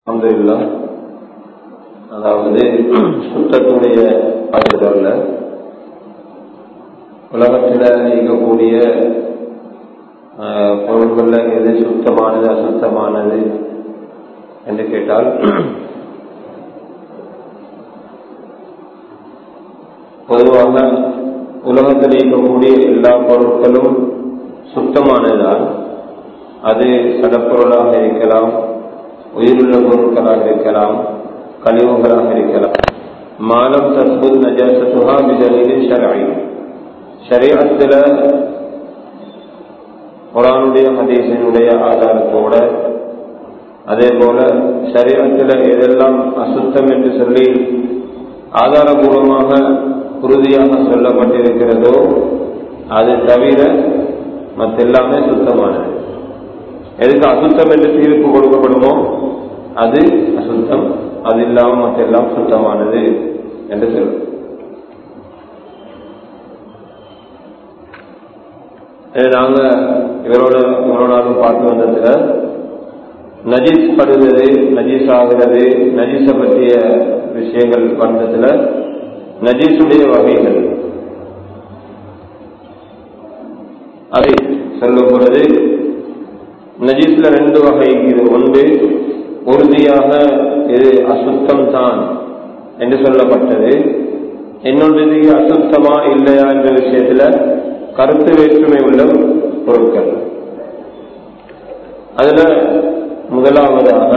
அல்ஹம்துலில்லா அதாவது சுத்தத்துடைய ஆசிரியர்ல உலகத்தில் இருக்கக்கூடிய பொருள்கள்ல எது சுத்தமானது அசுத்தமானது என்று கேட்டால் பொதுவாக உலகத்தில் இருக்கக்கூடிய எல்லா பொருட்களும் சுத்தமானதுதான் அது சடப்பொருளாக இருக்கலாம் உயிருள்ள பொருட்களாக இருக்கலாம் கழிவுகளாக இருக்கலாம் மாலம் தற்போது நஜாசத்துகா விதலில் ஷராய் ஷரீரத்தில் குரானுடைய ஹதீசனுடைய ஆதாரத்தோட அதே போல சரீரத்தில் எதெல்லாம் அசுத்தம் என்று சொல்லி ஆதாரபூர்வமாக உறுதியாக சொல்லப்பட்டிருக்கிறதோ அது தவிர மற்றெல்லாமே சுத்தமானது எதுக்கு அசுத்தம் என்று தீர்ப்பு கொடுக்கப்படுமோ அது அசுத்தம் அது இல்லாமல் மற்றெல்லாம் சுத்தமானது என்று சொல்லும் நாங்க இவரோட இவ்வளோ நாளும் பார்த்து வந்ததுல நஜீஸ் படுகிறது நஜீஸ் ஆகிறது நஜீஸை பற்றிய விஷயங்கள் வந்ததுல நஜீஸுடைய வகைகள் அதை சொல்லும் பொழுது நஜீஸ்ல ரெண்டு வகை இது ஒன்று உறுதியாக இது அசுத்தம் தான் என்று சொல்லப்பட்டது இன்னொன்று இது அசுத்தமா இல்லையா என்ற விஷயத்துல கருத்து வேற்றுமை உள்ள பொருட்கள் அதுல முதலாவதாக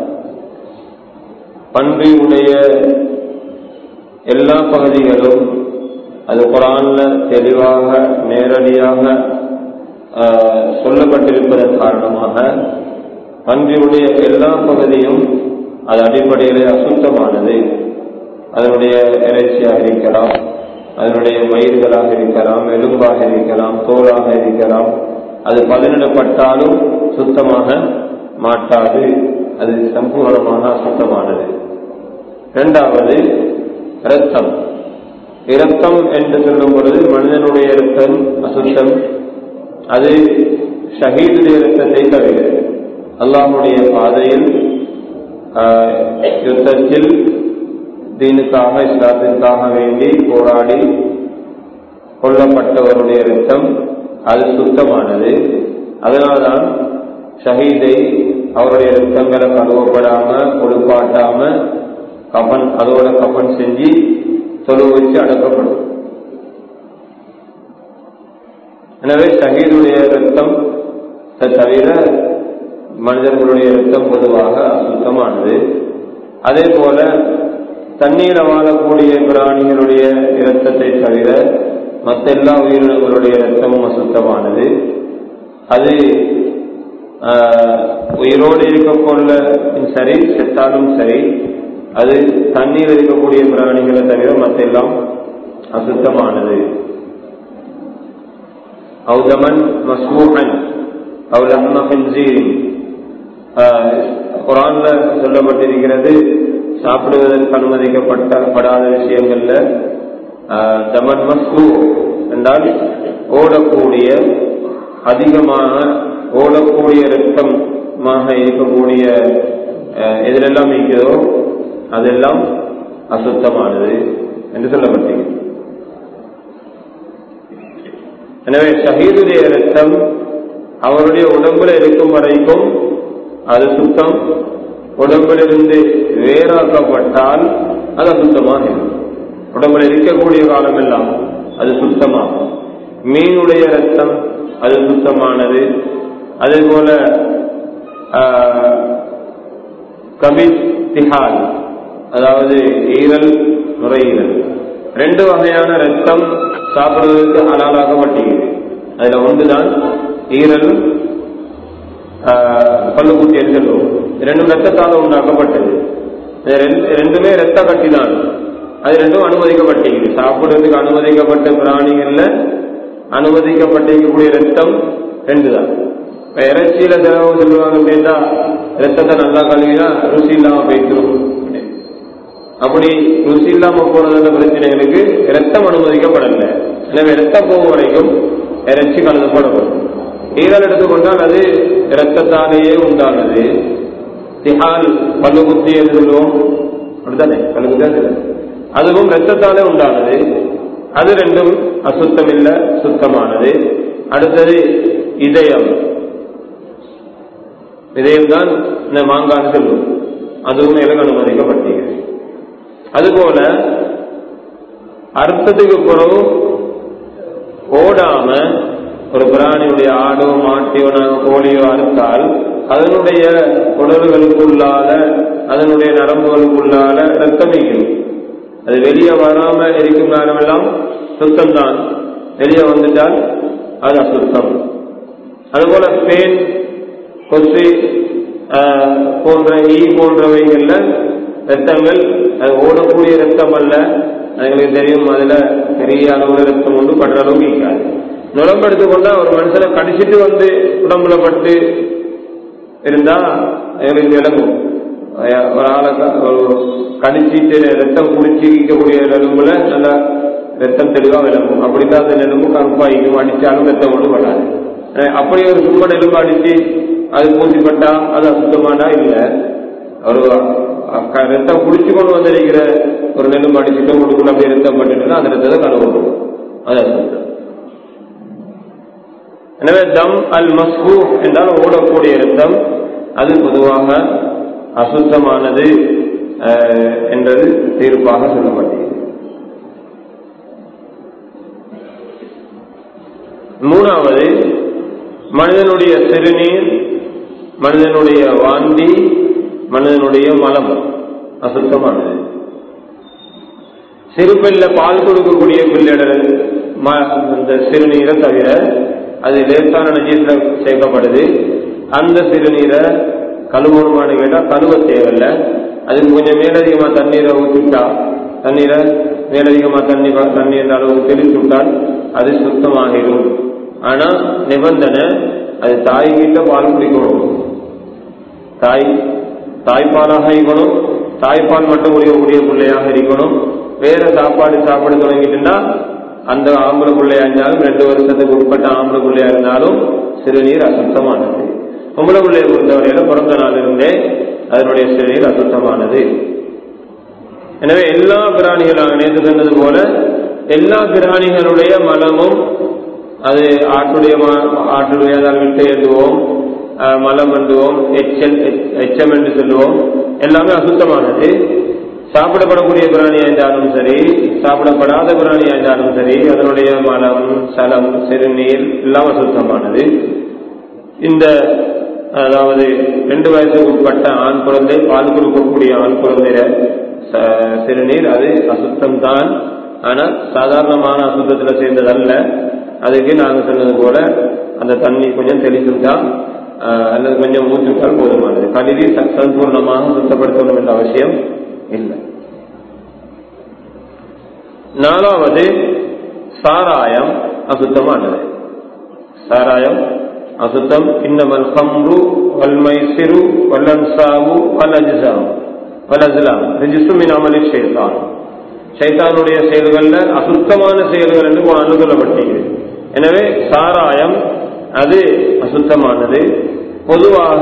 பன்றியுடைய எல்லா பகுதிகளும் அது குரான்ல தெளிவாக நேரடியாக சொல்லப்பட்டிருப்பதன் காரணமாக பன்றியுடைய எல்லா பகுதியும் அது அடிப்படையிலே அசுத்தமானது அதனுடைய இறைச்சியாக இருக்கலாம் அதனுடைய மயிர்களாக இருக்கலாம் எலும்பாக இருக்கலாம் தோலாக இருக்கலாம் அது பதனிடப்பட்டாலும் சுத்தமாக மாட்டாது அது சம்பூர்ணமாக அசுத்தமானது இரண்டாவது இரத்தம் இரத்தம் என்று சொல்லும் பொழுது மனிதனுடைய இரத்தம் அசுத்தம் அது ஷஹீதுடைய இரத்தத்தை தவிர அல்லாஹுடைய பாதையில் யுத்தத்தில் தீனுக்காக இஸ்லாத்திற்காக வேண்டி போராடி கொல்லப்பட்டவருடைய ரத்தம் அது சுத்தமானது அதனால்தான் ஷஹீதை அவருடைய ரத்தங்களை கழுவப்படாம கொடுப்பாட்டாம கபன் அதோட கபன் செஞ்சு தொழு வச்சு அடக்கப்படும் எனவே ஷஹீதுடைய ரத்தம் தவிர மனிதர்களுடைய ரத்தம் பொதுவாக அசுத்தமானது அதே போல தண்ணீர வாழக்கூடிய பிராணிகளுடைய இரத்தத்தை தவிர மற்ற எல்லா உயிரினங்களுடைய இரத்தமும் அசுத்தமானது அது உயிரோடு இருக்கக்கொள்ள சரி செத்தாலும் சரி அது தண்ணீர் இருக்கக்கூடிய பிராணிகளை தவிர மற்ற எல்லாம் அசுத்தமானது அவுதமன் மசூஹன் அவுலம்ம ஹின்சீரின் குரான்ல சொல்லப்பட்டிருக்கிறது சாப்பிடுவதற்கு அனுமதிக்கப்பட்ட படாத விஷயங்கள்ல தமன் மஸ்கு என்றால் ஓடக்கூடிய அதிகமாக ஓடக்கூடிய ரத்தமாக இருக்கக்கூடிய எதிலெல்லாம் இருக்கிறதோ அதெல்லாம் அசுத்தமானது என்று சொல்லப்பட்டிருக்கிறது எனவே ஷஹீதுடைய ரத்தம் அவருடைய உடம்புல இருக்கும் வரைக்கும் அது சுத்தம் உடம்பிலிருந்து வேறாக்கப்பட்டால் அது அசுத்தமாக இருக்கும் உடம்புல இருக்கக்கூடிய காலம் எல்லாம் அது சுத்தமாகும் மீனுடைய ரத்தம் அது சுத்தமானது அதே போல கபித் திஹால் அதாவது ஈரல் நுரையீரல் ரெண்டு வகையான ரத்தம் சாப்பிடுவதற்கு அலாலாகப்பட்டிருக்கிறது அதுல ஒன்றுதான் ஈரல் பல்லுக்குட்டி என்று சொல்லுவோம் ரெண்டும் ரத்தத்தால் உண்டாக்கப்பட்டது ரெண்டுமே ரத்த கட்டி தான் அது ரெண்டும் அனுமதிக்கப்பட்டிருக்கு சாப்பிடுறதுக்கு அனுமதிக்கப்பட்ட பிராணிகள்ல அனுமதிக்கப்பட்டிருக்கக்கூடிய ரத்தம் ரெண்டு தான் இறைச்சியில திரவம் சொல்லுவாங்க அப்படின்னா ரத்தத்தை நல்லா கழுவினா ருசி இல்லாம போயிட்டுரும் அப்படி ருசி இல்லாம போறதுன்ற பிரச்சனைகளுக்கு ரத்தம் அனுமதிக்கப்படல எனவே ரத்தம் போகும் வரைக்கும் இறைச்சி கலந்து போடப்படும் ஈரல் எடுத்துக்கொண்டால் அது இரத்தத்தாலேயே உண்டானது திஹால் பல்லுகுத்தி என்று சொல்லுவோம் அப்படித்தானே பல்லுகுத்தி அதுவும் ரத்தத்தாலே உண்டானது அது ரெண்டும் அசுத்தம் இல்ல சுத்தமானது அடுத்தது இதயம் இதயம் தான் இந்த மாங்கான்னு சொல்லுவோம் அதுவும் எனக்கு அனுமதிக்கப்பட்டிருக்கிறது அதுபோல அர்த்தத்துக்கு பிறகு ஓடாம ஒரு பிராணியுடைய ஆடோ மாட்டியோ நாங்கள் கோழியோ அறுத்தால் அதனுடைய உடல்களுக்குள்ளால அதனுடைய நரம்புகளுக்குள்ளால ரத்தம் வைக்கும் அது வெளியே வராம இருக்கும் காலமெல்லாம் சுத்தம் தான் வெளியே வந்துட்டால் அது அசுத்தம் அதுபோல பேன் கொசு போன்ற ஈ போன்றவைகள்ல ரத்தங்கள் அது ஓடக்கூடிய ரத்தம் அல்ல எங்களுக்கு தெரியும் அதுல பெரிய அளவுல ரத்தம் கொண்டு படுற அளவுக்கு இருக்காது நுழம்பு எடுத்துக்கொண்டா ஒரு மனுஷனை கடிச்சிட்டு வந்து உடம்புல பட்டு இருந்தா எங்களுக்கு விளங்கும் ஒரு ஆளை ஒரு கடிச்சிட்டு ரத்தம் குடிச்சு இருக்கக்கூடிய எலும்புல நல்லா ரத்தம் தெளிவா விளங்கும் அப்படித்தான் அந்த எலும்பு கருப்பாயிக்கும் அடிச்சாலும் ரத்தம் கொண்டு படாது அப்படி ஒரு சும்மன் எலும்பு அடிச்சு அது பூசிப்பட்டா அது அசுத்தமானா இல்ல ஒரு ரத்தம் குடிச்சு கொண்டு வந்திருக்கிற ஒரு நெல்லும் அடிச்சுட்டு உங்களுக்குள்ள அப்படியே ரத்தம் பட்டுட்டுனா அந்த ரத்தத்தை கழுவணும் அது அசுத்தம் எனவே தம் அல் மஸ்பூ என்றால் ஓடக்கூடிய ரத்தம் அது பொதுவாக அசுத்தமானது என்றது தீர்ப்பாக சொல்லப்பட்டது மூணாவது மனிதனுடைய சிறுநீர் மனிதனுடைய வாந்தி மனிதனுடைய மலம் அசுத்தமானது சிறு பிள்ளை பால் கொடுக்கக்கூடிய பிள்ளைகள் இந்த சிறுநீரை தவிர அது லேசான நஜீஸ்ல சேர்க்கப்படுது அந்த சிறுநீரை கழுவணுமான்னு கேட்டா கழுவ தேவையில்ல அதுக்கு கொஞ்சம் மேலதிகமா தண்ணீரை ஊற்றிட்டா தண்ணீரை மேலதிகமா தண்ணி தண்ணீர் அளவு தெளித்து விட்டால் அது சுத்தமாகிடும் ஆனா நிபந்தனை அது தாய்கிட்ட பால் குடிக்கணும் தாய் தாய்ப்பாலாக இருக்கணும் தாய்ப்பால் மட்டும் குடிக்கக்கூடிய பிள்ளையாக இருக்கணும் வேற சாப்பாடு சாப்பிட தொடங்கிட்டுன்னா அந்த ஆம்பளை பிள்ளையா இருந்தாலும் ரெண்டு வருஷத்துக்கு உட்பட்ட ஆம்பளை பிள்ளையா இருந்தாலும் சிறுநீர் அசுத்தமானது பொம்பளை பிள்ளையை பொறுத்தவரையில பிறந்த நாள் இருந்தே அதனுடைய சிறுநீர் அசுத்தமானது எனவே எல்லா பிராணிகளாக நேற்று சொன்னது போல எல்லா பிராணிகளுடைய மலமும் அது ஆட்டுடைய ஆட்டுடைய விட்டு எழுதுவோம் மலம் என்றுவோம் எச்சல் எச்சம் என்று சொல்லுவோம் எல்லாமே அசுத்தமானது சாப்பிடப்படக்கூடிய பிராணியா இருந்தாலும் சரி சாப்பிடப்படாத பிராணியா இருந்தாலும் சரி அதனுடைய மலம் சலம் சிறுநீர் எல்லாம் அசுத்தமானது இந்த அதாவது ரெண்டு வயசுக்கு உட்பட்ட ஆண் குழந்தை பால் கொடுக்கக்கூடிய ஆண் குழந்தைய சிறுநீர் அது அசுத்தம் தான் ஆனா சாதாரணமான அசுத்தத்துல சேர்ந்ததல்ல அதுக்கு நாங்க சொன்னது போல அந்த தண்ணி கொஞ்சம் தெளிச்சுட்டா அல்லது கொஞ்சம் ஊற்றிவிட்டால் போதுமானது கழுவி சம்பூர்ணமாக சுத்தப்படுத்தணும் என்ற அவசியம் இல்லை நாலாவது சாராயம் அசுத்தமானது சாராயம் அசுத்தம் இன்னமல் ஹம்ரு வல்மைசிறு வல்லன்சாவு வல்லஜிசாவு வலஜிலாம் ரிஜிசுமின் அமலி ஷேத்தான் சைத்தானுடைய செயல்கள்ல அசுத்தமான செயல்கள் என்று அனுகூலப்பட்டிருக்கிறது எனவே சாராயம் அது அசுத்தமானது பொதுவாக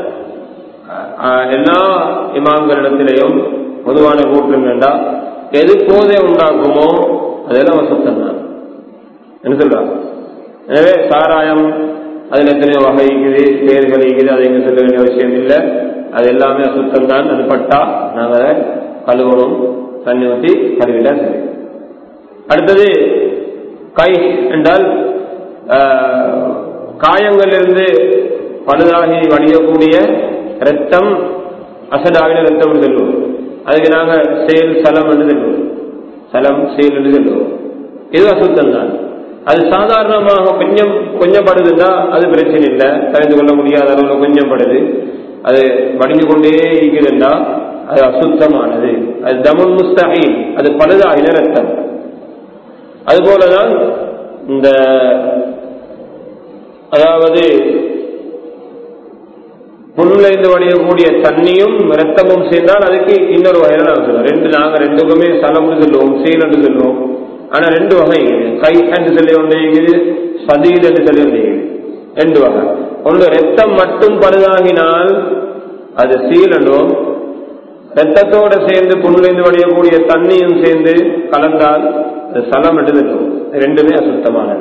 எல்லா இமாம்களிடத்திலையும் பொதுவான கூற்று என்னண்டா எது போதை உண்டாக்குமோ அதெல்லாம் அசுத்தம் தான் என்ன சொல்றாங்க எனவே சாராயம் அதுல எத்தனையோ வகை இருக்குது பேர்கள் இருக்குது அதை இங்க சொல்ல வேண்டிய அவசியம் இல்லை அது எல்லாமே அசுத்தம் தான் அது பட்டா நாங்க அதை கழுவணும் தண்ணி ஊற்றி கழுவிட்டா சரி அடுத்தது கை என்றால் காயங்களிலிருந்து பழுதாகி வடியக்கூடிய ரத்தம் அசடாகின ரத்தம் சொல்லுவோம் அதுக்கு நாங்க செயல் சலம் என்று சொல்லுவோம் சலம் செயல் என்று சொல்லுவோம் இது அசுத்தம் தான் அது சாதாரணமாக கொஞ்சம் கொஞ்சம் படுதுன்னா அது பிரச்சனை இல்லை தெரிந்து கொள்ள முடியாத அளவுல கொஞ்சம் படுது அது வடிஞ்சு கொண்டே இருக்குதுன்னா அது அசுத்தமானது அது தமன் முஸ்தகீன் அது பழுதாகின ரத்தம் அதுபோலதான் இந்த அதாவது புண்ணிலிருந்து வடியக்கூடிய தண்ணியும் ரத்தமும் சேர்ந்தால் அதுக்கு இன்னொரு வகையில நாங்கள் சொல்லுவோம் ரெண்டு நாங்க ரெண்டுக்குமே சலம்னு சொல்லுவோம் சீல் என்று சொல்லுவோம் ஆனா ரெண்டு வகை இருக்குது கை என்று சொல்லி ஒன்று இருக்குது சதீல் என்று சொல்லி ஒன்று இருக்குது ரெண்டு வகை ஒன்று ரத்தம் மட்டும் பழுதாகினால் அது சீலனும் ரத்தத்தோட சேர்ந்து புண்ணிலிருந்து வடியக்கூடிய தண்ணியும் சேர்ந்து கலந்தால் அது சலம் என்று இருக்கும் ரெண்டுமே அசுத்தமானது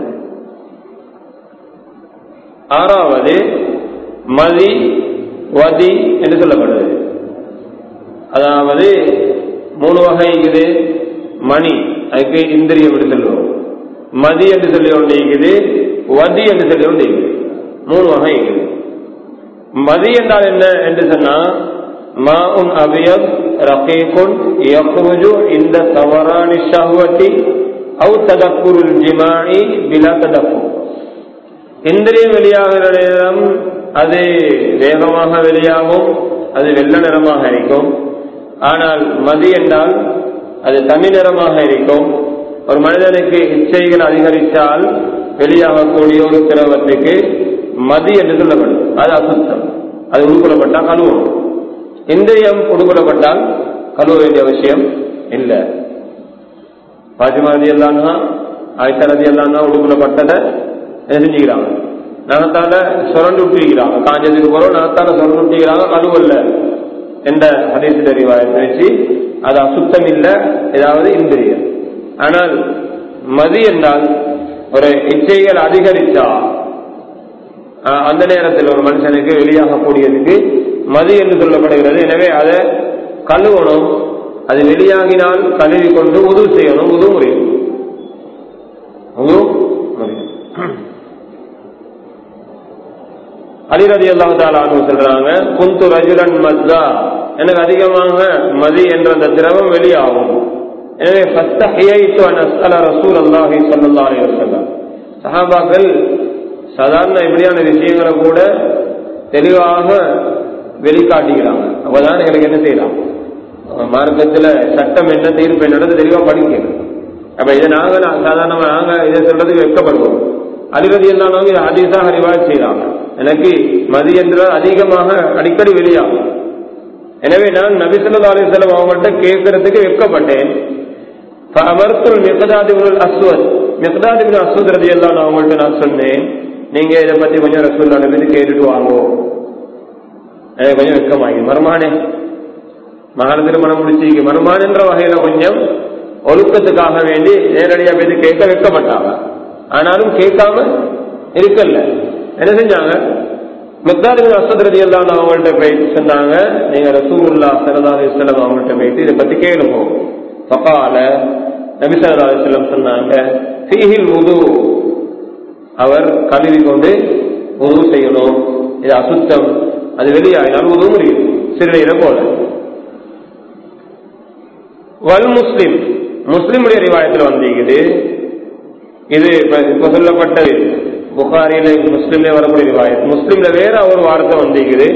ஆறாவது மதி வதி என்று சொல்லப்படுது அதாவது மூணு வகை இருக்குது மணி அதுக்கு இந்திரியம் என்று சொல்லுவோம் மதி என்று சொல்லி ஒன்று இருக்குது வதி என்று சொல்லி ஒன்று இருக்குது மூணு வகை இருக்குது மதி என்றால் என்ன என்று சொன்னா மாஉன் அபியத் ரகீகுன் யக்ருஜு இந்த தவறானி ஷஹ்வதி அவு ததக்குருல் ஜிமாஇ பிலா ததக்கு இந்திரியம் வெளியாகிற நேரம் அது வேகமாக வெளியாகும் அது வெள்ள நிறமாக இருக்கும் ஆனால் மதி என்றால் அது தமிழ் நிறமாக இருக்கும் ஒரு மனிதனுக்கு இச்சைகள் அதிகரித்தால் வெளியாகக்கூடிய ஒரு திரவத்துக்கு மதி என்று சொல்லப்படும் அது அசுத்தம் அது உட்கொள்ளப்பட்டால் கழுவணும் இந்திரியம் உட்கொள்ளப்பட்டால் கழுவ வேண்டிய அவசியம் இல்லை பாத்திமா ரதி எல்லாம்னா ஆயிஷா ரதி எல்லாம்னா உட்கொள்ளப்பட்டதை என்ன செஞ்சுக்கிறாங்க நகத்தால சுரண்டு விட்டுக்கிறாங்க காஞ்சதுக்கு போறோம் நகத்தால சுரண்டு விட்டுக்கிறாங்க கழுவல்ல என்ற ஹதீஸ் தெரிவாயத்தை வச்சு அது அசுத்தம் இல்லை ஏதாவது இந்திரியம் ஆனால் மதி என்றால் ஒரு இச்சைகள் அதிகரித்தா அந்த நேரத்தில் ஒரு மனுஷனுக்கு வெளியாகக்கூடியதுக்கு மதி என்று சொல்லப்படுகிறது எனவே அதை கழுவணும் அது வெளியாகினால் கழுவி கொண்டு உதவு செய்யணும் உதவு முறையும் உதவு முறையும் அலிரதி அல்லாஹாலு சொல்றாங்க குந்து ரஜுலன் மஸ்தா எனக்கு அதிகமாக மதி என்ற அந்த திரவம் வெளியாகும் எனவே ரசூல் அல்லாஹி சல்லா அலிவசல்லாம் சஹாபாக்கள் சாதாரண இப்படியான விஷயங்களை கூட தெளிவாக வெளிக்காட்டுகிறாங்க அப்பதான் எங்களுக்கு என்ன செய்யலாம் மார்க்கத்துல சட்டம் என்ன தீர்ப்பு என்னது தெளிவா படிக்கணும் அப்ப இதை நாங்க சாதாரணமா நாங்க இதை சொல்றதுக்கு வெட்கப்படுவோம் அலிரதி எல்லாமே இதை அதிசாக ரிவாஜ் செய்யறாங்க எனக்கு மதி என்றால் அதிகமாக அடிக்கடி வெளியாகும் எனவே நான் நபிசல்லா அலிசல்லம் அவங்கள்ட்ட கேட்கறதுக்கு வெட்கப்பட்டேன் அமர்த்துல் மிகதாதிபுல் அஸ்வத் மிகதாதிபுல் அஸ்வத் ரதி எல்லாம் அவங்கள்ட்ட நான் சொன்னேன் நீங்க இதை பத்தி கொஞ்சம் ரசூல்லா நபி கேட்டுட்டு வாங்கோ கொஞ்சம் வெக்கமாகி மருமானே மகன திருமணம் முடிச்சிருக்கு மருமான் என்ற வகையில கொஞ்சம் ஒழுக்கத்துக்காக வேண்டி நேரடியா போய் கேட்க வைக்கப்பட்டாங்க ஆனாலும் கேட்காம இருக்கல என்ன செஞ்சாங்க முத்தாரிபின் அசத்ரதி எல்லாம் அவங்கள்ட்ட போயிட்டு சொன்னாங்க நீங்க ரசூல்லா சரதா அலிஸ்லாம் அவங்கள்ட்ட போயிட்டு இதை பத்தி கேளுங்க பக்கால நபி சரதா அலிஸ்லாம் சொன்னாங்க ஃபீஹில் உது அவர் கழுவி கொண்டு உதவு செய்யணும் இது அசுத்தம் அது வெளியாகினால் உதவு முடியும் சிறுநீரை போல வல் முஸ்லிம் முஸ்லிமுடைய ரிவாயத்தில் வந்திருக்குது இது இப்ப சொல்லப்பட்டது புகாரில முஸ்லிம்ல வரக்கூடிய ரிவாயத் முஸ்லிம்ல வேற ஒரு வார்த்தை வந்திருக்குது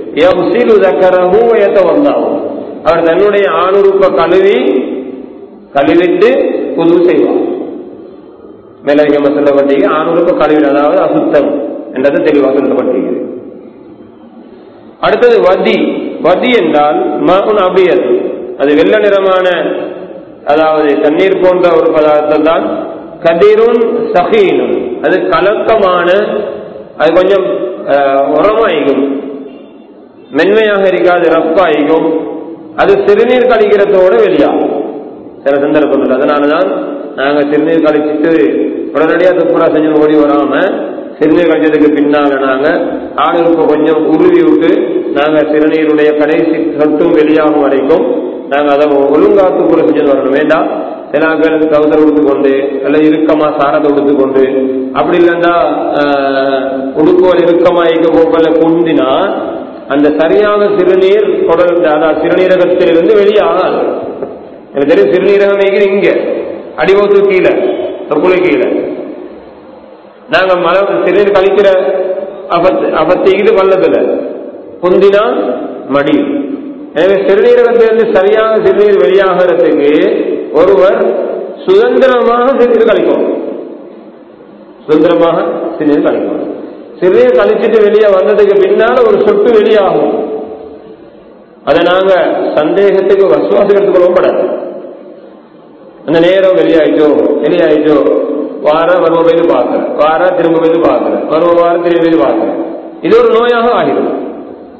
வந்தாகும் அவர் தன்னுடைய ஆணுறுப்ப கழுவி கழுவிட்டு புது செய்வார் மேலதிகமா சொல்லப்பட்டீங்க ஆணுறுப்ப கழுவி அதாவது அசுத்தம் என்றது தெளிவாக சொல்லப்பட்டிருக்கிறது அடுத்தது வதி வதி என்றால் மகுன் அபியத் அது வெள்ள நிறமான அதாவது தண்ணீர் போன்ற ஒரு பதார்த்தம் தான் கதிரும் சகீனும் அது கலக்கமான அது கொஞ்சம் உரமாயிக்கும் மென்மையாக இருக்காது ரப்பாயிக்கும் அது சிறுநீர் கழிக்கிறதோட வெளியாகும் சில சந்தர்ப்பங்கள் அதனாலதான் நாங்க சிறுநீர் கழிச்சிட்டு உடனடியாக துப்புரா செஞ்சு ஓடி வராம சிறுநீர் கழிச்சதுக்கு பின்னால நாங்க ஆளுக்கு கொஞ்சம் உருவி விட்டு நாங்க சிறுநீருடைய கடைசி சொட்டும் வெளியாகும் வரைக்கும் நாங்க அதை ஒழுங்கா துப்புரா செஞ்சு வரணும் வேண்டாம் சிலாக்கள் கவுசர் உடுத்துக்கொண்டு அல்ல இறுக்கமா சாரத்தை உடுத்துக்கொண்டு அப்படி இல்லைன்னா உடுக்கோல் இறுக்கமா இருக்க போக்கல குந்தினா அந்த சரியான சிறுநீர் தொடர் அதாவது சிறுநீரகத்திலிருந்து வெளியாகாது எனக்கு தெரியும் சிறுநீரகம் வைக்கிறது இங்க அடிவோத்து கீழே தொப்புளை கீழே நாங்க மலை சிறுநீர் கழிக்கிற அபத்து அபத்திக்குது பள்ளத்துல குந்தினா மடி எனவே சிறுநீரகத்திலிருந்து சரியாக சிறுநீர் வெளியாகிறதுக்கு ஒருவர் சுதந்திரமாக சிறுநீர் கழிக்கும் சுதந்திரமாக சிறுநீர் கழிக்கும் சிறுநீர் கழிச்சிட்டு வெளியே வந்ததுக்கு பின்னால ஒரு சொட்டு வெளியாகும் அதை நாங்க சந்தேகத்துக்கு வசுவாசம் எடுத்துக்கொள்ளவும் படாது அந்த நேரம் வெளியாயிட்டோ வெளியாயிட்டோ வார வருவ போய் பார்க்கிறேன் வார திரும்ப போய் பார்க்கிறேன் வருவ வாரம் திரும்ப போய் பார்க்கிறேன் இது ஒரு நோயாக ஆகிடும்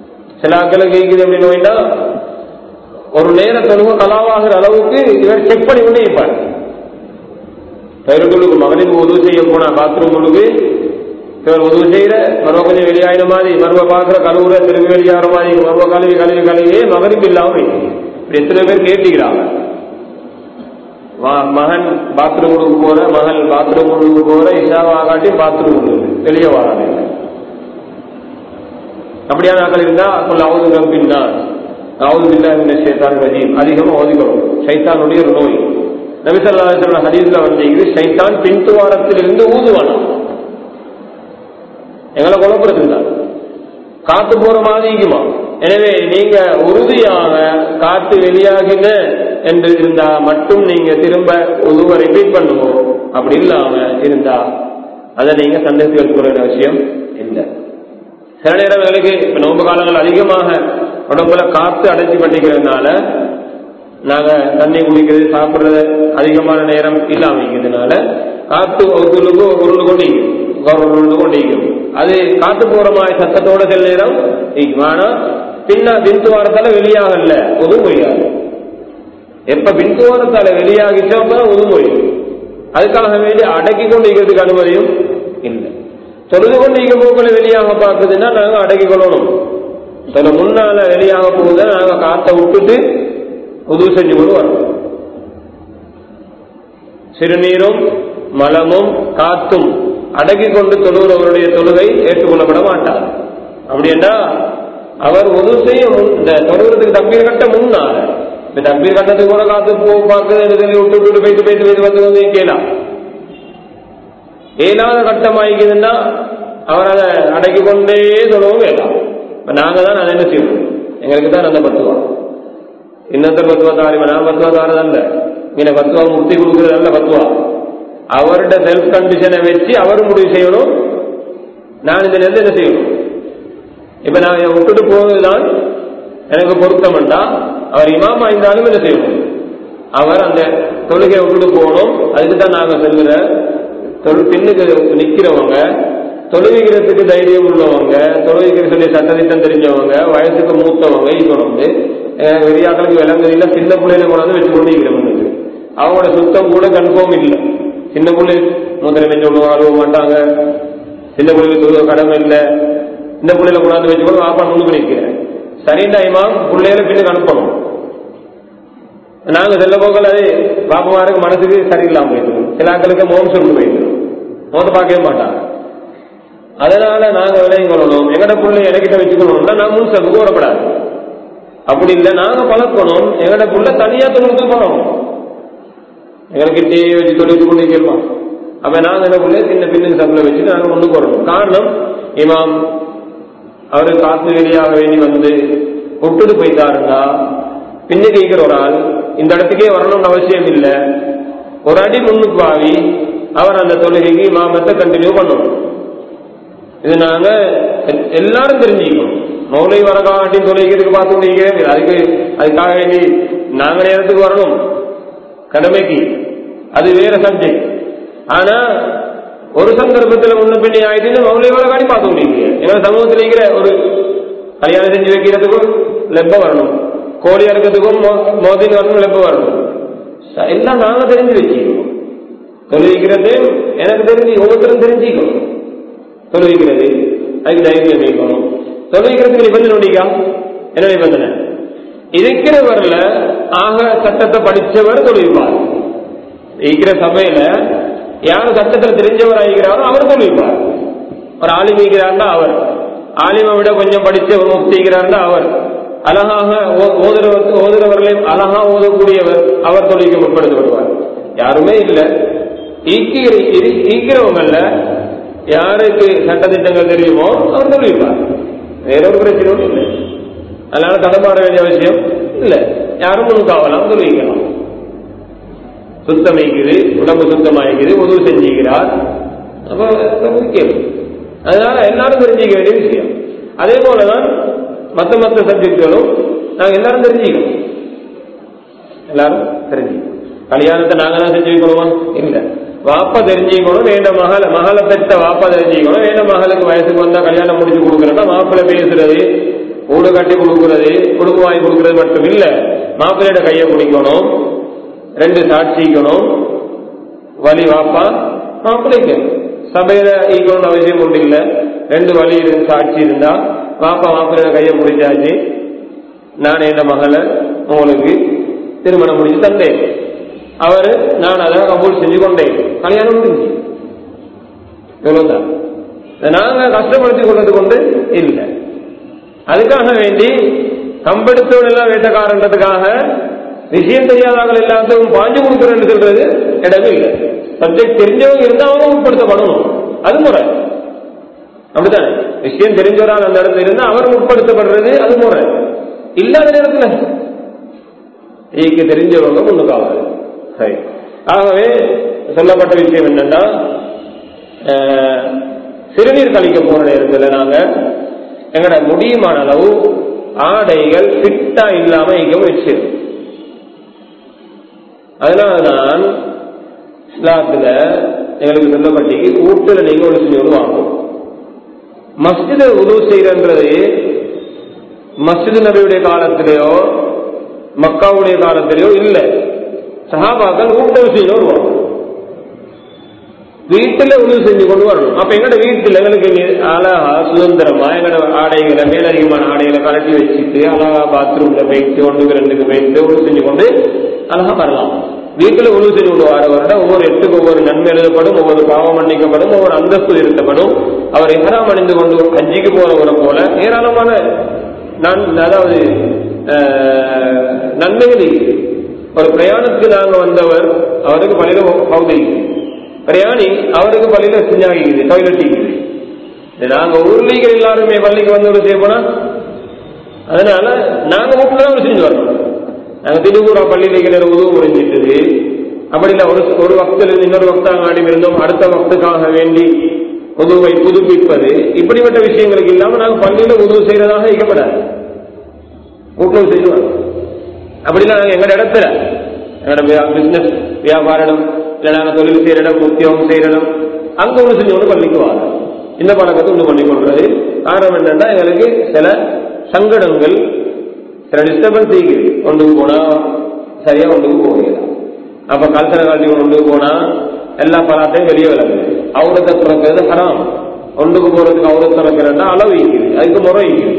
சில ஆக்களுக்கு இருக்குது அப்படின்னு வேண்டா ஒரு நேர தொழுக கலாவாகிற அளவுக்கு இவர் செக் பண்ணி கொண்டே இருப்பார் பயிர்களுக்கு மகனுக்கு உதவி செய்ய போனா பாத்ரூம் உள்ளுக்கு இவர் உதவி செய்யற மருவ கொஞ்சம் வெளியாயின மாதிரி மருவ பாக்குற கழுவுற திரும்பி வெளியாகிற மாதிரி மருவ கழுவி கழுவி கழுவியே மகனுக்கு இல்லாம இப்படி எத்தனை பேர் கேட்டுக்கிறாங்க மகன் பாத்ரூம் உள்ளுக்கு போற மகன் பாத்ரூம் உள்ளுக்கு போற இஷாவா காட்டி பாத்ரூம் உள்ளுக்கு வெளியே வராது அப்படியான ஆக்கள் இருந்தா சொல்ல அவது ரப்பின்னா அவது பில்லா சேத்தான் ரஜீம் அதிகமா ஓதிக்கணும் சைத்தானுடைய ஒரு நோய் நபிசல்லா ஹதீஸ்ல வந்து சைத்தான் பின்துவாரத்தில் இருந்து ஊதுவானா எங்களை குழப்பறதுக்கு காத்து போற மாதிரி இருக்குமா எனவே நீங்க உறுதியாக காத்து வெளியாகின என்று இருந்தா மட்டும் நீங்க திரும்ப உதுவ ரிப்பீட் பண்ணுவோம் அப்படி இல்லாம இருந்தா அதை நீங்க சந்தேகத்தில் எடுத்துக்கிற விஷயம் இல்லை சில நேரங்களுக்கு இப்ப நோம்பு காலங்கள் அதிகமாக உடம்புல காத்து அடைச்சி பண்ணிக்கிறதுனால நாங்க தண்ணி குடிக்கிறது சாப்பிடுறது அதிகமான நேரம் இல்லாம இருக்கிறதுனால காத்து ஒருத்தருக்கு உருள் கொண்டு உருள் கொண்டு அது காத்து போற மாதிரி சத்தத்தோட சில நேரம் ஆனா பின்ன பின்துவாரத்தால வெளியாகல உது முடியாது எப்ப பின்துவாரத்தால வெளியாகிச்சோ அப்பதான் உது முடியும் அதுக்காக வேண்டி அடக்கி கொண்டு இருக்கிறதுக்கு அனுமதியும் இல்லை தொழுது கொண்டு இங்க போக்களை வெளியாக பார்க்குதுன்னா நாங்க அடக்கி கொள்ளணும் சில முன்னால வெளியாக போகுதை நாங்க காத்த விட்டுட்டு உதவு செஞ்சு கொண்டு வரணும் சிறுநீரும் மலமும் காத்தும் அடக்கி கொண்டு தொழுகிறவருடைய தொழுகை ஏற்றுக்கொள்ளப்பட மாட்டார் அப்படின்னா அவர் உதவு செய்ய இந்த தொழுகிறதுக்கு தம்பீர் கட்ட முன்னால இந்த தம்பீர் கட்டத்துக்கு கூட காத்து போ பார்க்குது விட்டு விட்டு போயிட்டு போயிட்டு போயிட்டு வந்து வந்து கேலாம் ஏழாவது கட்டமாயிக்குதுன்னா அவர் அதை அடக்கி கொண்டே சொல்லவும் வேண்டாம் இப்ப நாங்க தான் அதை என்ன செய்யணும் எங்களுக்கு தான் அந்த பத்துவா இன்னொருத்தர் பத்துவா தாரிமா நான் பத்துவா தாரதல்ல இங்க பத்துவா முக்தி கொடுக்கறது அல்ல பத்துவா அவருடைய செல்ஃப் கண்டிஷனை வச்சு அவர் முடிவு செய்யணும் நான் இந்த நேரத்தில் என்ன செய்யணும் இப்ப நான் இதை விட்டுட்டு போவதுதான் எனக்கு பொருத்தம்டா அவர் இமாமா இருந்தாலும் என்ன செய்யணும் அவர் அந்த தொழுகையை விட்டுட்டு போகணும் அதுக்கு தான் நாங்க செல்கிற பின்னுக்கு நிக்கிறவங்க தொழுவிக்கிறதுக்கு தைரியம் உள்ளவங்க தொழுவிக்கிற சொல்லி சட்டத்திட்டம் தெரிஞ்சவங்க வயசுக்கு மூத்தவங்க இப்போ வந்து வெளியாக்களுக்கு விளங்குதில்ல சின்ன பிள்ளையில கொண்டாந்து வச்சு கொண்டிருக்கிறவங்களுக்கு அவங்களோட சுத்தம் கூட கன்ஃபார்ம் இல்லை சின்ன பிள்ளை முதல்ல வச்சு விடுவோம் அழுவ மாட்டாங்க சின்ன பிள்ளைக்கு தொழுவ கடமை இல்லை இந்த பிள்ளையில கொண்டாந்து வச்சு கூட வாப்பா முன்னுக்கு நிற்கிறேன் சரிண்டா இமாம் பிள்ளையில பின்னுக்கு அனுப்பணும் நாங்க செல்ல போகல அது பாப்பமாருக்கு மனசுக்கு சரியில்லாம போயிடும் சில ஆட்களுக்கு மோகம் சொல்லு போயிடும் மோத பார்க்கவே மாட்டாங்க அதனால நாங்க விலையும் கொள்ளணும் எங்கட புள்ளை எனக்கிட்ட வச்சுக்கணும்னா நான் முன் சகுக்கு வரப்படாது அப்படி இல்லை நாங்க பழக்கணும் எங்கட புள்ள தனியா தொழிலுக்கு போனோம் எங்ககிட்டே வச்சு தொழிலுக்கு கொண்டு கேட்போம் அப்ப நாங்க என்ன புள்ள சின்ன பின்னுக்கு சகுல வச்சு நாங்க முன்னுக்கு வரணும் காரணம் இமாம் அவரு காத்து வெளியாக வேண்டி வந்து விட்டுட்டு போயிட்டாருன்னா பின்னுக்கு இருக்கிற ஒரு ஆள் இந்த இடத்துக்கே வரணும்னு அவசியம் இல்லை ஒரு அடி முன்னுக்கு வாவி அவர் அந்த தொழுகைக்கு மாமத்தை கண்டினியூ பண்ணணும் இது நாங்க எல்லாரும் தெரிஞ்சுக்கணும் மௌலை வரகாட்டி தொழுகைக்கு பார்த்து முடிக்கிறேன் அதுக்கு அதுக்காக வேண்டி நாங்க நேரத்துக்கு வரணும் கடமைக்கு அது வேற சப்ஜெக்ட் ஆனா ஒரு சந்தர்ப்பத்தில் முன்ன பின்னி ஆயிட்டு மௌலை வரகாட்டி பார்த்து முடிக்கிறேன் ஏன்னா சமூகத்தில் இருக்கிற ஒரு கல்யாணம் செஞ்சு வைக்கிறதுக்கும் லெப்ப வரணும் கோழி அறுக்கிறதுக்கும் மோதின் வரணும் லெப்ப வரணும் எல்லாம் நாங்க தெரிஞ்சு வச்சுக்கணும் தொழுவிக்கிறது எனக்கு தெரிஞ்சு ஒவ்வொருத்தரும் தெரிஞ்சுக்கணும் தொழுவிக்கிறது அதுக்கு தைரியம் வைக்கணும் தொழுவிக்கிறதுக்கு நிபந்தனை உண்டிக்கா என்ன நிபந்தனை இருக்கிறவர்ல ஆக சட்டத்தை படிச்சவர் தொழுவிப்பார் இருக்கிற சபையில யாரு சட்டத்தில் தெரிஞ்சவர் ஆகிறாரோ அவர் தொழுவிப்பார் ஒரு ஆலிம் இருக்கிறார்னா அவர் ஆலிமை விட கொஞ்சம் படிச்ச ஒரு முக்திக்கிறார்னா அவர் அழகாக ஓதுறவர் ஓதுறவர்களையும் அழகா ஓதக்கூடியவர் அவர் தொழிலுக்கு முற்படுத்தப்படுவார் யாருமே இல்லை ஈக்கிறவங்கல்ல யாருக்கு சட்டத்திட்டங்கள் தெரியுமோ அவர் தொழில்ப்பார் வேற ஒரு பிரச்சனையும் இல்லை அதனால தடமாற வேண்டிய அவசியம் இல்லை யாரும் முன்னுக்காவலாம் தொழிலிக்கலாம் சுத்தமைக்குது உடம்பு சுத்தமாயிக்குது உதவு செஞ்சுக்கிறார் அப்போ முக்கியம் அதனால எல்லாரும் தெரிஞ்சுக்க வேண்டிய விஷயம் அதே போலதான் மற்ற மற்ற சப்ஜெக்டுகளும் நாங்க எல்லாரும் தெரிஞ்சுக்கணும் எல்லாரும் தெரிஞ்சுக்கணும் கல்யாணத்தை நாங்க தான் செஞ்சு வைக்கணுமா இல்ல வாப்பா தெரிஞ்சுக்கணும் வேண்ட மகள மகளை பெற்ற வாப்பா தெரிஞ்சுக்கணும் வேண்ட மகளுக்கு வயசுக்கு வந்தா கல்யாணம் முடிச்சு கொடுக்குறேன்னா மாப்பிள்ளை பேசுறது ஊடு கட்டி கொடுக்கிறது குடும்ப வாங்கி கொடுக்கிறது மட்டும் இல்ல மாப்பிள்ளையோட கையை பிடிக்கணும் ரெண்டு சாட்சிக்கணும் வழி வாப்பா மாப்பிள்ளைக்கு சபையில ஈக்கணும்னு அவசியம் ஒன்று இல்ல ரெண்டு வழி இருந்து சாட்சி இருந்தா வாப்பா மாப்பிள்ளையோட கையை பிடிச்சாச்சு நான் என் மகளை உங்களுக்கு திருமணம் முடிச்சு தந்தேன் அவரு நான் அதை கபூல் செஞ்சு கொண்டேன் கல்யாணம் முடிஞ்சு இவ்வளவுதான் இதை நாங்க கஷ்டப்படுத்திக் கொண்டது கொண்டு இல்லை அதுக்காக வேண்டி கம்பெடுத்தவன் எல்லாம் வேட்டக்காரன்றதுக்காக விஷயம் தெரியாதவர்கள் எல்லாத்தையும் பாஞ்சு கொடுக்குறேன்னு சொல்றது இடமே இல்லை சப்ஜெக்ட் தெரிஞ்சவங்க இருந்தா அவங்க உட்படுத்தப்படணும் அது முறை அப்படித்தானே விஷயம் தெரிஞ்சவரால் அந்த இடத்துல இருந்தா அவர் உட்படுத்தப்படுறது அது முறை இல்லாத நேரத்துல ஈக்கு தெரிஞ்சவங்க முன்னுக்காவது சரி ஆகவே சொல்லப்பட்ட விஷயம் என்னன்னா அஹ், சிறுநீர் கழிக்க போற நேரத்துல நாங்க எங்கட முடியுமான அளவு ஆடைகள் ஃபிட்டா இல்லாம இங்க வச்சு அதனால நான் இஸ்லாத்துல எங்களுக்கு சொல்லப்பட்டு வீட்டுல நீங்க ஒரு செஞ்சு வாங்கும் மஸ்ஜித உதவு செய்யறது மஸ்ஜித் நபியுடைய காலத்திலேயோ மக்காவுடைய காலத்திலேயோ இல்ல சஹாபாக்கள் வீட்டு செய்யணும் வருவாங்க வீட்டுல உதவி செஞ்சு கொண்டு வரணும் அப்ப எங்கட வீட்டுல எங்களுக்கு இங்க அழகா சுதந்திரமா எங்கட ஆடைகளை மேலதிகமான ஆடைகளை கலட்டி வச்சுட்டு அழகா பாத்ரூம்ல போயிட்டு ஒன்றுக்கு ரெண்டுக்கு போயிட்டு உதவி செஞ்சு கொண்டு அழகா வரலாம் வீட்டுல உதவி செஞ்சு கொண்டு வர வர ஒவ்வொரு எட்டுக்கு ஒவ்வொரு நன்மை எழுதப்படும் ஒவ்வொரு பாவம் மன்னிக்கப்படும் ஒவ்வொரு அந்தஸ்து இருக்கப்படும் அவர் இஹராம் அணிந்து கொண்டு ஹஜ்ஜிக்கு போறவரை போல ஏராளமான நான் அதாவது அஹ், நன்மைகள் இருக்குது. ஒரு பிரயாணத்துக்கு நாங்க வந்தவர் அவருக்கு பள்ளியில பகுதி பிரயாணி அவருக்கு பள்ளியில செஞ்சாகிக்குது டாய்லெட் இருக்குது இது நாங்க ஊர்லீகள் எல்லாருமே பள்ளிக்கு வந்து ஒரு செய்ய போனா அதனால நாங்க வீட்டுல தான் செஞ்சு வரணும் நாங்க திருப்பூரா பள்ளியில கிணறு உதவு புரிஞ்சிட்டது அப்படி இல்ல ஒரு ஒரு வக்தில் இருந்து இன்னொரு வக்தாக ஆடி இருந்தோம் அடுத்த வக்துக்காக வேண்டி உதவை புதுப்பிப்பது இப்படிப்பட்ட விஷயங்களுக்கு இல்லாம நாங்க பள்ளியில உதவு செய்யறதாக இருக்கப்படாது வீட்டுல செய்வோம் அப்படிலாம் நாங்க எங்க இடத்துல எங்களோட பிசினஸ் வியாபாரம் இல்ல நாங்க தொழில் செய்யற இடம் உத்தியோகம் செய்யற இடம் அங்க ஒண்ணு செஞ்சு ஒண்ணு பள்ளிக்கு வாங்க இந்த பழக்கத்தை ஒண்ணு பண்ணி கொள்றது காரணம் என்னன்னா எங்களுக்கு சில சங்கடங்கள் சில டிஸ்டர்பன்ஸ் இருக்குது ஒன்றுக்கு போனா சரியா ஒன்றுக்கு போகல அப்ப கல்சர காட்சி ஒன்றுக்கு போனா எல்லா பலாத்தையும் வெளியே விளக்குது அவுரத்தை திறக்கிறது ஹராம் ஒன்றுக்கு போறதுக்கு அவுரத்தை திறக்கிறதா அளவு இருக்குது அதுக்கு முறை இருக்குது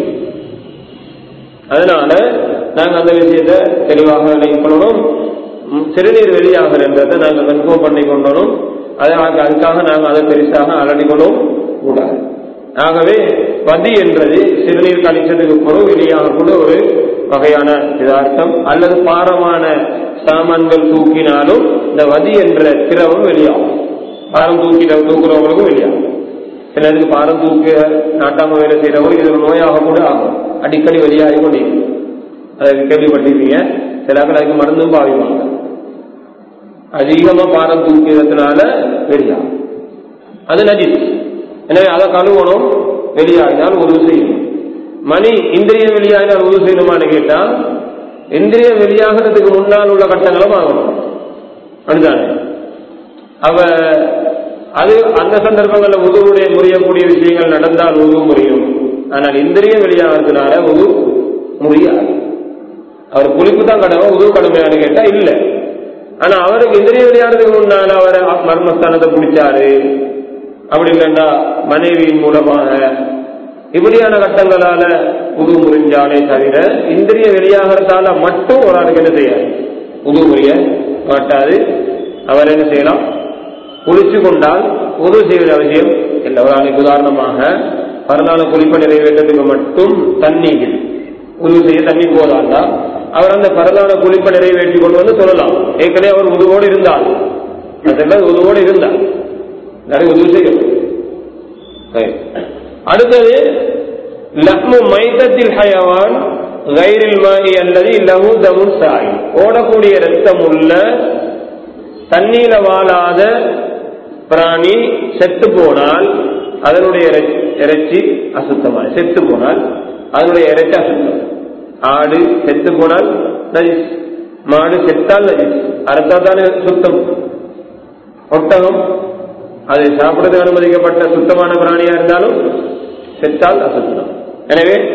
அதனால நாங்க அந்த விஷயத்தை தெளிவாக விளங்கிக் கொள்ளணும் ம், சிறுநீர் வெளியாகிறன்றதை நாங்க கன்ஃபார்ம் பண்ணி கொண்டோம் அதை அதுக்காக நாங்க அதை பெருசாக அலடிக்கணும் கூடாது ஆகவே வதி என்றது சிறுநீர் கழிச்சதுக்கு பிறகு வெளியாகக்கூடிய ஒரு வகையான இதார்த்தம் அல்லது பாரமான சாமான்கள் தூக்கினாலும் இந்த வதி என்ற திரவம் வெளியாகும் பாரம் தூக்கி தூக்குறவங்களுக்கும் வெளியாகும் சிலருக்கு பாரம் தூக்க நாட்டாம வேலை செய்யறவங்க இது ஒரு நோயாக கூட ஆகும் அடிக்கடி வெளியாகி கொண்டிருக்கும் அதை கேள்விப்பட்டிருப்பீங்க சிலர்கள் அதுக்கு மருந்தும் பாவிப்பாங்க அதிகமா பாரம் தூக்கியதுனால வெளியாகும் அது நஜிஸ் எனவே அதை கழுவணும் வெளியாகினால் உதவு செய்யணும் மணி இந்திரியம் வெளியாகினால் உதவு செய்யணுமான்னு கேட்டா இந்திரியம் வெளியாகிறதுக்கு முன்னால் உள்ள கட்டங்களும் ஆகணும் அதுதானே அவ அது அந்த சந்தர்ப்பங்கள்ல உதவுடைய முறியக்கூடிய விஷயங்கள் நடந்தால் உதவு முறியும் ஆனால் இந்திரியம் வெளியாகிறதுனால உது முடியாது அவர் குளிப்பு தான் கடமை உதவு கடமையானு கேட்டா இல்ல ஆனா அவருக்கு இந்திரியம் வெளியாகிறதுக்கு முன்னால அவர் மர்மஸ்தானத்தை பிடிச்சாரு அப்படி இல்லைன்னா மனைவியின் மூலமாக இப்படியான கட்டங்களால உது முறிஞ்சாலே தவிர இந்திரிய வெளியாகிறதால மட்டும் ஒரு ஆளுக்கு என்ன செய்யாது உது முறிய மாட்டாது அவர் என்ன செய்யலாம் குளிச்சு கொண்டால் உதவு செய்வது அவசியம் இல்லை ஒரு ஆளுக்கு உதாரணமாக பரநாள குளிப்பை நிறைவேற்றத்துக்கு மட்டும் தண்ணீர் உதவு செய்ய தண்ணி போதாண்டா அவர் அந்த பரநாள குளிப்பை நிறைவேற்றி கொண்டு வந்து சொல்லலாம் ஏற்கனவே அவர் உதவோடு இருந்தால் அதெல்லாம் உதவோடு இருந்தார் நிறைய உதவி செய்யும் சரி. அடுத்தது லஹ்மு மைத்தத்தில் ஹயவான் கைரில் மாகி அல்லது லஹு தமுன் சாய் ஓடக்கூடிய ரத்தம் உள்ள தண்ணீர வாழாத பிராணி செத்து போனால் அதனுடைய இறை- இறைச்சி அசுத்தமான செத்து போனால் அதனுடைய இறைச்சி அசுத்தம் ஆடு செத்து போனால் நஜிஸ் மாடு செத்தால் நஜிஸ் அறுத்தா தானே சுத்தம் ஒட்டகம் அது சாப்பிடுறது அனுமதிக்கப்பட்ட சுத்தமான பிராணியா இருந்தாலும் செத்தால் அசுத்தம் எனவே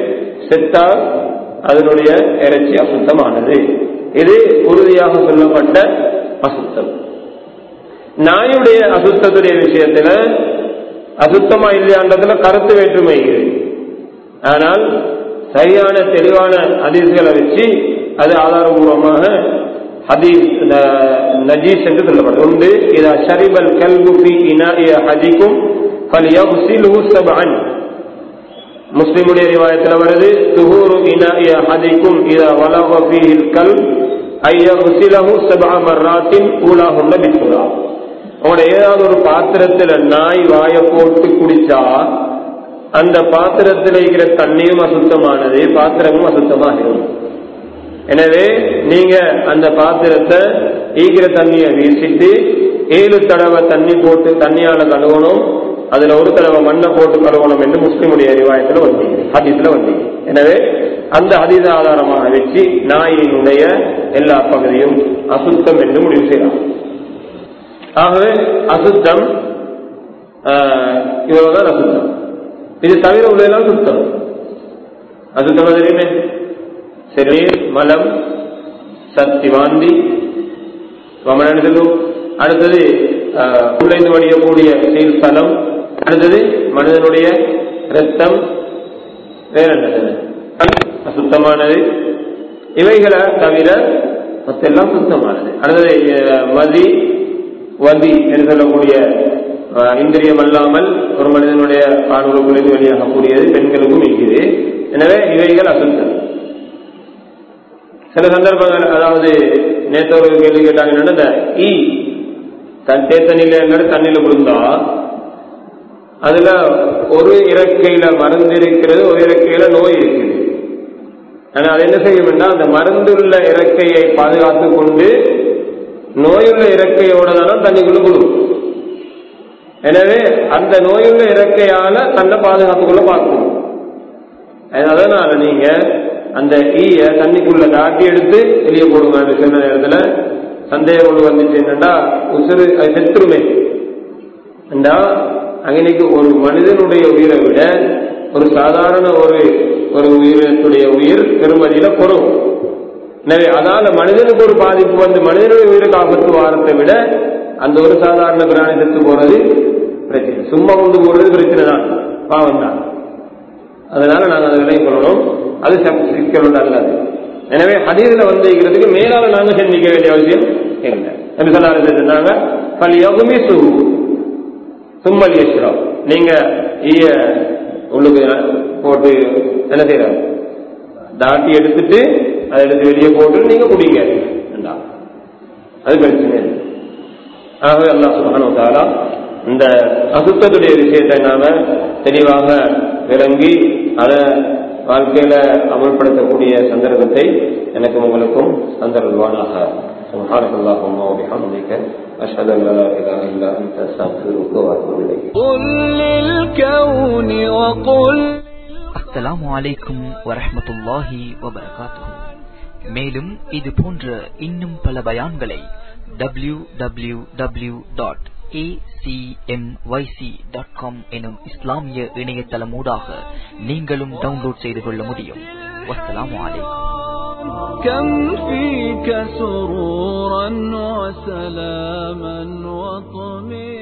செத்தால் அதனுடைய இறைச்சி அசுத்தமானது இது உறுதியாக சொல்லப்பட்ட அசுத்தம் நாயுடைய அசுத்தத்துடைய விஷயத்துல அசுத்தமா இல்லையான்றதுல கருத்து வேற்றுமை இருக்குது ஆனால் சரியான தெளிவான ஹதீஸ்களை வச்சு அது ஆதாரபூர்வமாக ஹதீஸ் நஜீஸ் என்று சொல்லப்படும் உண்டு இதா ஷரிபல் கல்பு ஃபி இனாஇய ஹதிக்கும் ஃபல்யக்ஸிலுஹு சப்அன் முஸ்லிமுடைய ரிவாயத்தில் வருது துஹூரு இனாஇய ஹதிக்கும் இதா வலக ஃபீஹில் கல்ப் ஐயக்ஸிலஹு சப்அ மர்ராத்தின் ஊலாஹுன்ன பித்துரா உங்களோட ஏதாவது ஒரு பாத்திரத்துல நாய் வாய போட்டு குடிச்சா அந்த பாத்திரத்தில் இருக்கிற தண்ணியும் அசுத்தமானது பாத்திரமும் அசுத்தமாகிடும் எனவே நீங்க அந்த பாத்திரத்தை ஈக்கிற தண்ணியை வீசிட்டு ஏழு தடவை தண்ணி போட்டு தண்ணியால கழுவணும் அதுல ஒரு தடவை மண்ணை போட்டு கழுவணும் என்று முஸ்லிமுடைய ரிவாயத்துல வந்தீங்க ஹதீஸ்ல வந்தீங்க எனவே அந்த ஹதீத ஆதாரமாக வச்சு நாயினுடைய எல்லா பகுதியும் அசுத்தம் என்று முடிவு செய்யலாம் ஆகவே அசுத்தம் இவ்வளவுதான் அசுத்தம் இது தவிர உள்ளதெல்லாம் சுத்தம் அசுத்தம் தெரியுமே சிறுநீர் மலம் சக்தி வாந்தி வமனெழுதலும் அடுத்தது உள்ளைந்து வடியக்கூடிய நீர் ஸ்தலம் அடுத்தது மனிதனுடைய ரத்தம் வேற என்னது அசுத்தமானது இவைகளை தவிர மற்றெல்லாம் சுத்தமானது அடுத்தது மதி வதி என்று சொல்லக்கூடிய இந்திரியம் அல்லாமல் ஒரு மனிதனுடைய ஆணுகளுக்குள்ளேருந்து வெளியாகக்கூடியது பெண்களுக்கும் இருக்குது எனவே இவைகள் அசுத்தம் சில சந்தர்ப்பங்கள் அதாவது நேற்று ஒரு கேள்வி கேட்டாங்க என்னன்னா ஈ தன் தேத்தனில தண்ணியில விழுந்தா அதுல ஒரு இறக்கையில மருந்து இருக்கிறது ஒரு இறக்கையில நோய் இருக்குது ஆனா அது என்ன செய்ய வேண்டாம் அந்த மருந்துள்ள இறக்கையை பாதுகாத்து கொண்டு நோயுள்ள இறக்கையோட தானே தண்ணிக்குள்ள விழும் எனவே அந்த நோயுள்ள இறக்கையால தன்னை பாதுகாத்துக்குள்ள பார்க்கணும் அதனால நீங்க அந்த ஈய தண்ணிக்குள்ள தாட்டி எடுத்து வெளியே போடுங்க சொன்ன நேரத்துல சந்தேகம் ஒன்று வந்துச்சு என்னன்னா உசுறு அது செத்துருமே அங்கனைக்கு ஒரு மனிதனுடைய உயிரை விட ஒரு சாதாரண ஒரு ஒரு உயிரினத்துடைய உயிர் பெருமதியில குறவும் எனவே அதால மனிதனுக்கு ஒரு பாதிப்பு வந்து மனிதனுடைய உயிருக்கு ஆபத்து வாரத்தை விட அந்த ஒரு சாதாரண பிராணி செத்து போறது பிரச்சனை சும்மா கொண்டு போறது பிரச்சனை தான் பாவம் தான் அதனால நாங்க அதை விலை கொள்ளணும் அது சிக்கல் அல்லது எனவே ஹதீதுல வந்திருக்கிறதுக்கு மேலால நாங்க சிந்திக்க வேண்டிய அவசியம் இல்லை என்று சொன்னாங்க சொன்னாங்க பல் யகுமி சுகு தும்மல் யஸ்ரா நீங்க ஈய உள்ளுக்கு போட்டு என்ன செய்யறாங்க தாட்டி எடுத்துட்டு அதை எடுத்து வெளியே போட்டு நீங்க குடிங்க அது பிரச்சனை இல்லை ஆகவே அல்லா சுபானோ தாலா இந்த அசுத்தத்துடைய விஷயத்தை நாம தெளிவாக விளங்கி அதை வாழ்க்கையில அமல்படுத்தக்கூடிய சந்தர்ப்பத்தை எனக்கும் உங்களுக்கும் சந்தர்வானாக سبحانك اللهم وبحمدك أشهد أن لا إله إلا أنت أستغفرك وأتوب إليك قل للكون وقل அஸ்ஸலாமு அலைக்கும் வரஹ்மத்துல்லாஹி வபரகாத்துஹு மேலும் இது போன்ற இன்னும் பல பயான்களை W W W dot acmyc.com எனும் இஸ்லாமிய இணையதளமூடாக நீங்களும் டவுன்லோட் செய்து கொள்ள முடியும் வஸ்ஸலாமு அலைக்கும் كم فيك سرورا وسلاما وطمئنا